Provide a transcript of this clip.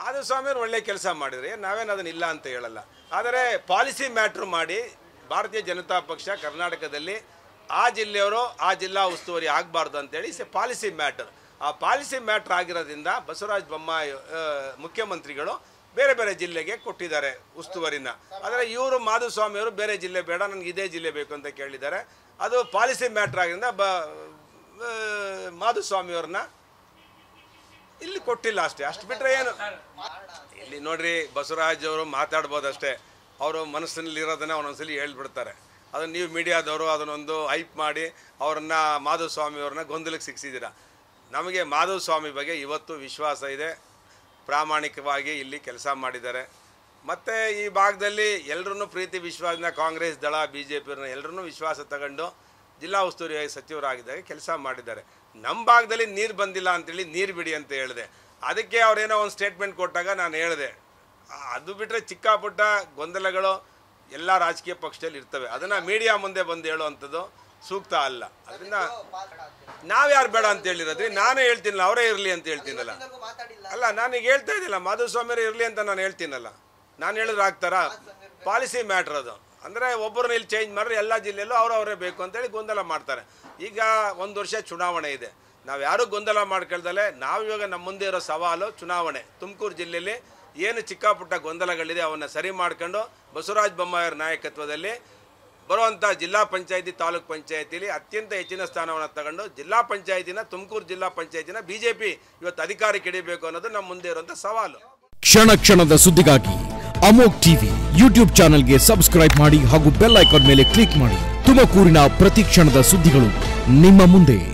ಮಾಧುಸ್ವಾಮಿ ಅವ್ರು ಒಳ್ಳೆ ಕೆಲಸ ಮಾಡಿದ್ರೆ ನಾವೇನು ಅದನ್ನ ಇಲ್ಲ ಅಂತ ಹೇಳಲ್ಲ ಆದರೆ ಪಾಲಿಸಿ ಮ್ಯಾಟ್ರ್ ಮಾಡಿ ಭಾರತೀಯ ಜನತಾ ಪಕ್ಷ ಕರ್ನಾಟಕದಲ್ಲಿ ಆ ಜಿಲ್ಲೆಯವರು ಆ ಜಿಲ್ಲಾ ಉಸ್ತುವಾರಿ ಆಗಬಾರ್ದು ಅಂತೇಳಿ ಇಸ್ ಎ ಪಾಲಿಸಿ ಮ್ಯಾಟರ್ ಆ ಪಾಲಿಸಿ ಮ್ಯಾಟ್ರ್ ಆಗಿರೋದ್ರಿಂದ ಬಸವರಾಜ ಬೊಮ್ಮಾಯಿ ಆ, ಮುಖ್ಯಮಂತ್ರಿಗಳು ಬೇರೆ ಬೇರೆ ಜಿಲ್ಲೆಗೆ ಕೊಟ್ಟಿದ್ದಾರೆ ಉಸ್ತುವಾರಿನ ಆದರೆ ಇವರು ಮಾಧುಸ್ವಾಮಿ ಅವರು ಬೇರೆ ಜಿಲ್ಲೆ ಬೇಡ ನನಗೆ ಇದೇ ಜಿಲ್ಲೆ ಬೇಕು ಅಂತ ಕೇಳಿದ್ದಾರೆ ಅದು ಪಾಲಿಸಿ ಮ್ಯಾಟ್ರ್ ಆಗಿದ್ದರಿಂದ ಬ ಆ, ಮಾಧುಸ್ವಾಮಿ ಅವ್ರನ್ನ ಇಲ್ಲಿ ಕೊಟ್ಟಿಲ್ಲ ಅಷ್ಟೇ ಅಷ್ಟು ಬಿಟ್ಟರೆ ಏನು ಇಲ್ಲಿ ನೋಡ್ರಿ ಬಸವರಾಜ್ ಅವರು ಮಾತಾಡ್ಬೋದಷ್ಟೇ ಅವರು ಮನಸ್ಸಿನಲ್ಲಿ ಇರೋದನ್ನ ಒಂದೊಂದ್ಸಲಿ ಹೇಳ್ಬಿಡ್ತಾರೆ ಅದನ್ನು ನೀವು ಮೀಡಿಯಾದವರು ಅದನ್ನೊಂದು ಹೈಪ್ ಮಾಡಿ ಅವರನ್ನ ಮಾಧುಸ್ವಾಮಿ ಅವ್ರನ್ನ ಗೊಂದಲಕ್ಕೆ ಸಿಕ್ಕಿಸಿದ್ದೀರ ನಮಗೆ ಮಾಧುಸ್ವಾಮಿ ಬಗ್ಗೆ ಇವತ್ತು ವಿಶ್ವಾಸ ಇದೆ ಪ್ರಾಮಾಣಿಕವಾಗಿ ಇಲ್ಲಿ ಕೆಲಸ ಮಾಡಿದ್ದಾರೆ ಮತ್ತು ಈ ಭಾಗದಲ್ಲಿ ಎಲ್ಲರನ್ನೂ ಪ್ರೀತಿ ವಿಶ್ವಾಸನ ಕಾಂಗ್ರೆಸ್ ದಳ ಬಿ ಜೆ ಪಿಯವ್ರನ್ನ ಎಲ್ಲರನ್ನೂ ವಿಶ್ವಾಸ ತಗೊಂಡು ಜಿಲ್ಲಾ ಉಸ್ತುವಾರಿ ಸಚಿವರಾಗಿದ್ದಾಗ ಕೆಲಸ ಮಾಡಿದ್ದಾರೆ ನಮ್ಮ ಭಾಗದಲ್ಲಿ ನೀರು ಬಂದಿಲ್ಲ ಅಂತೇಳಿ ನೀರು ಬಿಡಿ ಅಂತ ಹೇಳಿದೆ ಅದಕ್ಕೆ ಅವ್ರೇನೋ ಒಂದು ಸ್ಟೇಟ್ಮೆಂಟ್ ಕೊಟ್ಟಾಗ ನಾನು ಹೇಳಿದೆ ಆ- ಅದು ಬಿಟ್ಟರೆ ಚಿಕ್ಕ ಪುಟ್ಟ ಗೊಂದಲಗಳು ಎಲ್ಲ ರಾಜಕೀಯ ಪಕ್ಷದಲ್ಲಿ ಇರ್ತವೆ ಅದನ್ನು ಮೀಡಿಯಾ ಮುಂದೆ ಬಂದು ಹೇಳುವಂಥದ್ದು ಸೂಕ್ತ ಅಲ್ಲ ಅದರಿಂದ ನಾವ್ಯಾರು ಬೇಡ ಅಂತ ಹೇಳಿರೋದ್ರಿ ನಾನೇ ಹೇಳ್ತೀನಲ್ಲ ಅವರೇ ಇರಲಿ ಅಂತ ಹೇಳ್ತೀನಲ್ಲ ಮಾತಾಡಿಲ್ಲ ಅಲ್ಲ ನಾನೀಗ ಹೇಳ್ತಾ ಇದ್ದಿಲ್ಲ ಮಾಧುಸ್ವಾಮಿಯರು ಇರಲಿ ಅಂತ ನಾನು ಹೇಳ್ತೀನಲ್ಲ ನಾನು ಹೇಳಿದ್ರೆ ಆಗ್ತಾರಾ ಪಾಲಿಸಿ ಮ್ಯಾಟ್ರ್ ಅದು ಅಂದರೆ ಒಬ್ಬರನ್ನ ಇಲ್ಲಿ ಚೇಂಜ್ ಮಾಡಿದ್ರೆ ಎಲ್ಲ ಜಿಲ್ಲೆಯಲ್ಲೂ ಅವರವರೇ ಬೇಕು ಅಂತೇಳಿ ಗೊಂದಲ ಮಾಡ್ತಾರೆ ಈಗ ಒಂದು ವರ್ಷ ಚುನಾವಣೆ ಇದೆ ನಾವು ಯಾರೂ ಗೊಂದಲ ಮಾಡ್ಕೊಳ್ದಲೆ ನಾವು ಇವಾಗ ನಮ್ಮ ಮುಂದೆ ಇರೋ ಸವಾಲು ಚುನಾವಣೆ ತುಮಕೂರು ಜಿಲ್ಲೆಯಲ್ಲಿ ಏನು ಚಿಕ್ಕ ಪುಟ್ಟ ಗೊಂದಲಗಳಿದೆ ಅವನ್ನ ಸರಿ ಮಾಡ್ಕೊಂಡು ಬಸವರಾಜ ಬೊಮ್ಮಾಯಿಯವ್ರ ನಾಯಕತ್ವದಲ್ಲಿ ಬರುವಂಥ ಜಿಲ್ಲಾ ಪಂಚಾಯತಿ ತಾಲೂಕ್ ಪಂಚಾಯತಿಲಿ ಅತ್ಯಂತ ಹೆಚ್ಚಿನ ಸ್ಥಾನವನ್ನು ತಗೊಂಡು ಜಿಲ್ಲಾ ಪಂಚಾಯತಿನ ತುಮಕೂರು ಜಿಲ್ಲಾ ಪಂಚಾಯತಿನ ಬಿ ಜೆ ಪಿ ಇವತ್ತು ಅಧಿಕಾರಕ್ಕೆ ಹಿಡಿಬೇಕು ಅನ್ನೋದು ನಮ್ಮ ಮುಂದೆ ಇರುವಂಥ ಸವಾಲು ಕ್ಷಣ ಕ್ಷಣದ ಸುದ್ದಿಗಾಗಿ ಅಮೋಕ್ ಟಿವಿ ಯೂಟ್ಯೂಬ್ ಚಾನೆಲ್ಗೆ ಸಬ್ಸ್ಕ್ರೈಬ್ ಮಾಡಿ ಹಾಗೂ ಬೆಲ್ ಐಕಾನ್ ಮೇಲೆ ಕ್ಲಿಕ್ ಮಾಡಿ ತುಮಕೂರಿನ ಪ್ರತಿ ಕ್ಷಣದ ಸುದ್ದಿಗಳು ನಿಮ್ಮ ಮುಂದೆ